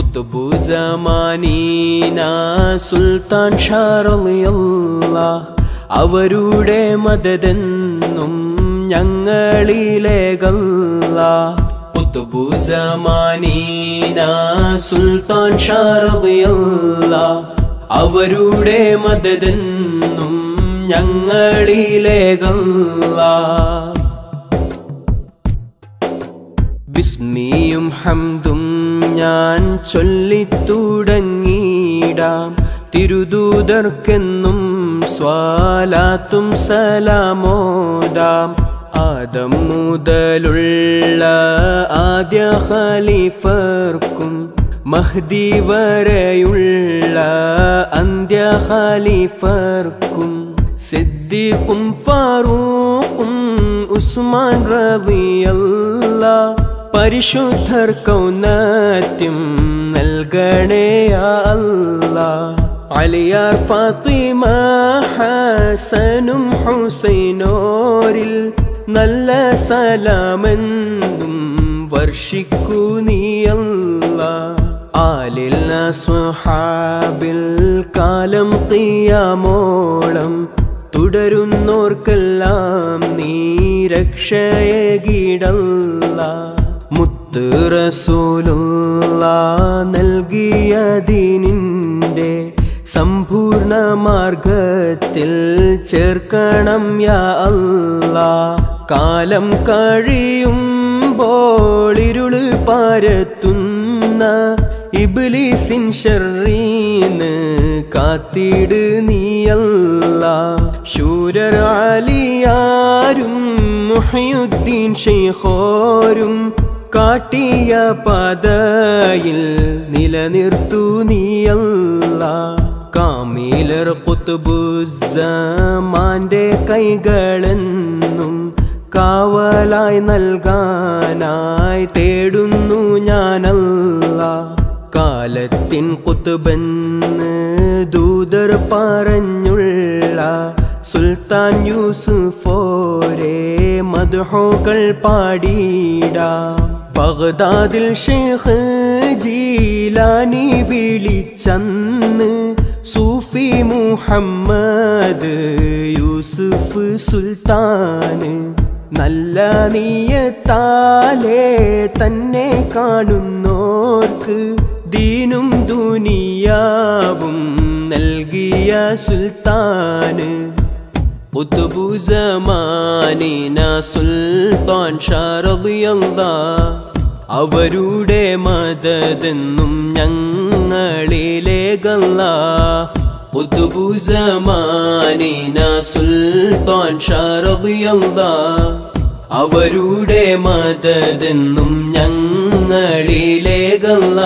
കുത്തുബുസമാനീന സുൽത്താൻ ഷാറിയല്ല അവരുടെ മദതെന്നും ഞങ്ങളിലേകല്ല കുത്തുബുസമാനീന സുൽത്താൻ ഷാറിയല്ല അവരുടെ മദതെന്നും ഞങ്ങളിലേകല്ല ബിസ്മിയും ഹംദും ഞാൻ ചൊല്ലിത്തുടങ്ങിടാം തിരുദൂതർക്കെന്നും സ്വാലാത്തും സലാമോദാം ആദം മുതലുള്ള ആദ്യ ഖലീഫർക്കും മഹ്ദി വരെയുള്ള അന്ത്യ ഖലീഫർക്കും സിദ്ദീഖും ഫാറൂഖും ഉസ്മാൻ റളിയല്ല പരിശുദ്ധർ കൗനത്യം നൽകണേ അല്ല അലിയാർ ഫാത്തിമ ഹസനും ഹുസൈനോരിൽ നല്ല സലാമെന്നും വർഷിക്കൂ നീയല്ല ആലിൽ സ്വഹാബിൽ കാലം തീയാമോളം തുടരുന്നോർക്കെല്ലാം നീ രക്ഷയകിടല്ല മുത്ത് റസൂലുള്ള നൽകിയ ദീനിൻ്റെ സമ്പൂർണ്ണ മാർഗത്തിൽ ചേർക്കണം യാ അല്ലാ കാലം കഴിയുമ്പോൾ ഇരുള് പാരത്തുന്ന ഇബ്ലീസിൻ ഷർറീന്ന് കാത്തിട് നീയല്ല ശൂരർ ആലിയാരും മുഹയുദ്ദീൻ ഷെയ്ഖോരും കാട്ടിയ പാതയിൽ നിലനിർത്തു നീയല്ല കാമീലർ കുത്തുബുസമാന്റെ കൈകളെന്നും കാവലായി നൽകാനായി തേടുന്നു ഞാനല്ല കാലത്തിൻ കുത്തുബെന്ന് ദൂതർ പറഞ്ഞുള്ള സുൽത്താൻ യൂസുഫോരെ മധുഹോകൾ പാടിയിടാം ബഗ്ദാദിൽ ഷെയ്ഖ് ജീലാനി വിളിച്ചന്ന് സൂഫി മുഹമ്മദ് യൂസുഫ് സുൽത്താന് നല്ല നീയത്താലേ തന്നെ കാണുന്നോർക്ക് ദീനും ദുനിയാവും നൽകിയ സുൽത്താന് ഉത്തുബുസമാനിന സുൽത്താൻ ഷാറിയല്ല അവരുടെ മദതെന്നും ഞങ്ങളിലേകല്ല ഉത്തുബുസമാനിന സുൽത്താൻ ഷാറിയല്ല അവരുടെ മദതെന്നും ഞങ്ങളിലേകല്ല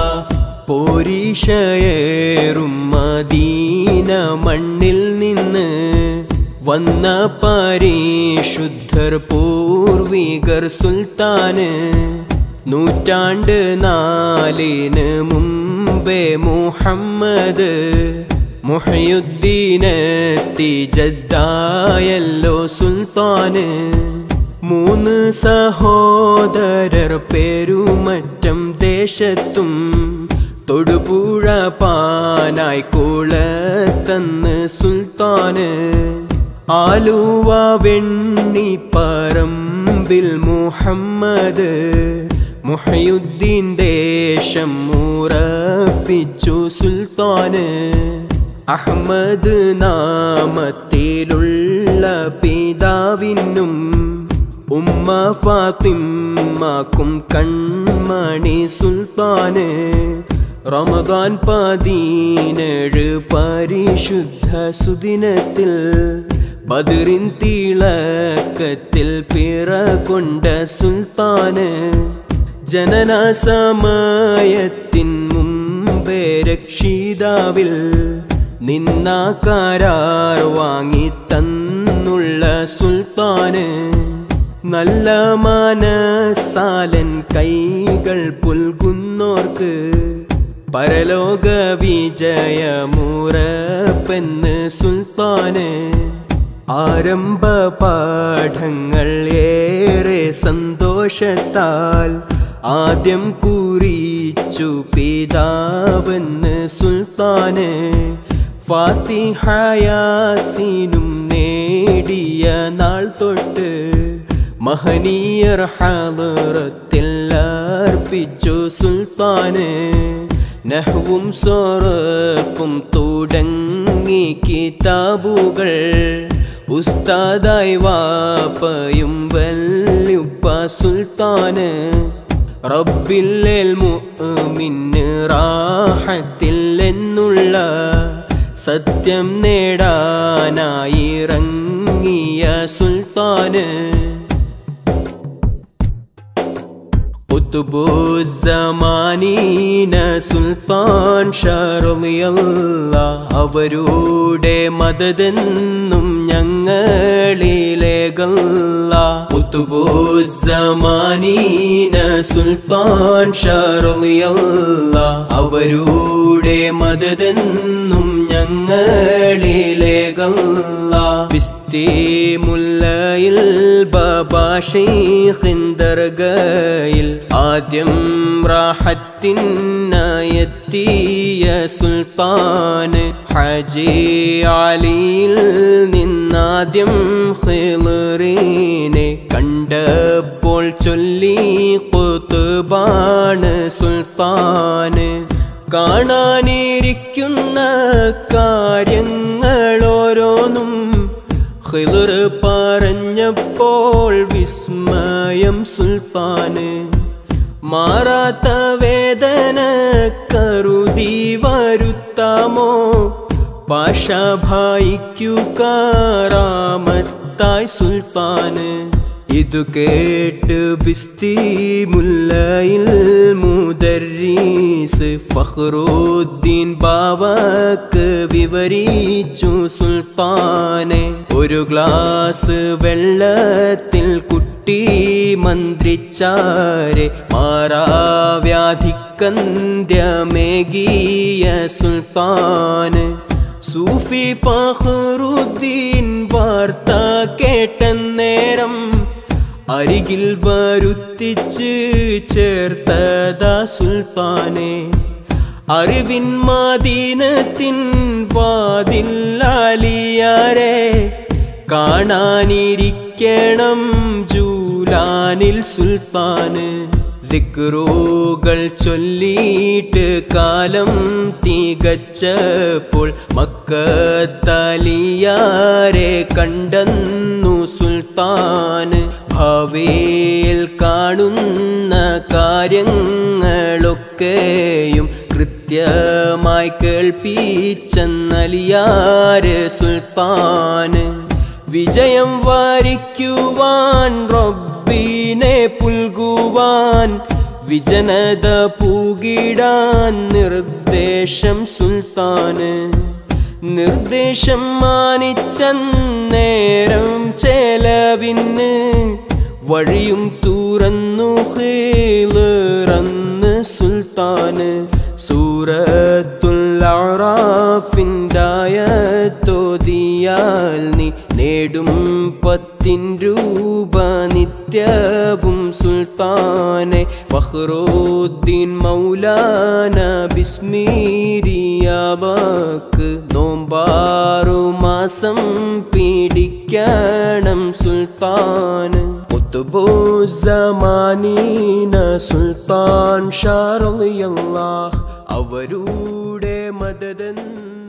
പോരീഷയേറും മദീന മണ്ണിൽ നിന്ന് വന്ന പരിശുദ്ധർ പൂർവികർ സുൽത്താന് നൂറ്റാണ്ട് നാലിന് മുമ്പേ മുഹമ്മദ് മുഹയുദ്ദീനെത്തി ജദ്ദായല്ലോ സുൽത്താന് മൂന്ന് സഹോദരർ പേരുമറ്റം ദേശത്തും തൊടുപുഴ പാനായി കുളത്തന്ന് സുൽത്താന് ആലുവ വെണ്ണി പറമ്പിൽ മുഹമ്മദ് മുഹയുദ്ദീൻ ദേശം ഉറപ്പിച്ചു സുൽത്താന് അഹമ്മദ് നാമത്തിലുള്ള പിതാവിനും ഉമ്മ ഫാത്തിമാക്കും കൺമണി സുൽത്താന് റമദാൻ പതിനേഴ് പരിശുദ്ധ സുദിനത്തിൽ ബദറിൻ തിളക്കത്തിൽ പിറ കൊണ്ട സുൽത്താന് ജനന സമയത്തിൻ മുമ്പേ രക്ഷിതാവിൽ നിന്ന കരാർ വാങ്ങി തന്നുള്ള സുൽത്താന് നല്ല മനസാലൻ കൈകൾ പുൽകുന്നോർക്ക് പരലോക വിജയമുറപ്പെന്ന് സുൽത്താന് ആരംഭ പാഠങ്ങൾ ഏറെ സന്തോഷത്താൽ ആദ്യം കുറിച്ചു പിതാവെന്ന് സുൽത്താന് ഫാത്തിഹയാസീനും നേടിയ നാൾ തൊട്ട് മഹനീയർ ഹാലറത്തിൽ അർപ്പിച്ചു സുൽത്താന് നഹ്വും സോറഫും തുടങ്ങി കിതാബുകൾ ഉസ്താദായി വാപ്പയും വല്യുപ്പ സുൽത്താന് റബ്ബില്ലേൽ മുഅ്മിന് റാഹത്തിൽ എന്നുള്ള സത്യം നേടാനായി ഇറങ്ങിയ സുൽത്താന് കുത്തുബുസമാനീന സുൽത്താൻ ഷാറുമിയല്ല അവരുടെ മദതെന്നും ഞങ്ങളിലേകല്ല കുത്തുബുസമാനീന സുൽത്താൻ ഷാറുമിയല്ല അവരുടെ മദതെന്നും ഞങ്ങളിലേകല്ല മുല്ലയിൽ ബാബാ ഷെയ്ഖിൻ ദർഗയിൽ ആദ്യം റാഹത്തിനായെത്തിയ സുൽത്താന് ഹജി അലിയിൽ നിന്നാദ്യം ഖിലറീനെ കണ്ടപ്പോൾ ചൊല്ലി കുത്തുബാണ് സുൽത്താന് കാണാനിരിക്കുന്ന കാര്യങ്ങൾ ഓരോന്നും ഖിദർ പറഞ്ഞപ്പോൾ വിസ്മയം സുൽത്താന് മാറാത്ത വേദന കരുതി വരുത്താമോ പാഷഭായിക്കു കാറാമത്തായി സുൽത്താന് ഇതു കേട്ട് ബിസ്തി മുല്ലയിൽ മുദരീസ് ഫഖ്റുദ്ദീൻ ബാവക്ക് വിവരിച്ചു സുൽത്താനെ ഒരു ഗ്ലാസ് വെള്ളത്തിൽ കുട്ടി മന്ത്രിച്ചാരെ മാറാവ്യാധിക്കന്ത്യമേകിയ സുൽത്താന് സൂഫി ഫഖ്റുദ്ദീൻ വാർത്ത കേട്ടന്നേരം അരികിൽ വരുത്തിച്ച് ചേർത്തതാ സുൽത്താനെ അറിവിൻ മാദീനത്തിൻ വാതില്ലാലിയാരെ കാണാനിരിക്കണം ജൂലാനിൽ സുൽത്താന് ദിക്റുകൾ ചൊല്ലിയിട്ട് കാലം തികച്ചപ്പോൾ മക്കത്തലിയാരെ കണ്ടെന്നു സുൽത്താന് ഭാവിയിൽ കാണുന്ന കാര്യങ്ങളൊക്കെയും കൃത്യമായി കേൾപ്പിച്ചെന്നലിയാര് സുൽത്താന് വിജയം വാരിക്കുവാൻ റബ്ബിനെ പുൽകുവാൻ വിജനത പൂകിടാൻ നിർദ്ദേശം സുൽത്താന് നിർദ്ദേശം മാനിച്ചന്നേരം ചേലവിന് വഴിയും തുറന്നു ഹീലറന്ന് സുൽത്താന് സൂറത്തുല്ലാറാഫിൻ്റായത്തോതിയാൽ നീ നേടും പത്തിൻ രൂപ നിത്യവും സുൽത്താനെ ഫഹ്റുദ്ദീൻ മൗലാന ബിസ്മീരിയാവാക്ക് നോമ്പാറു മാസം പീഡിക്കണം സുൽത്താന് സമാനീന സുൽത്താൻ ഷാറിയല്ലാ അവരുടെ മദതൻ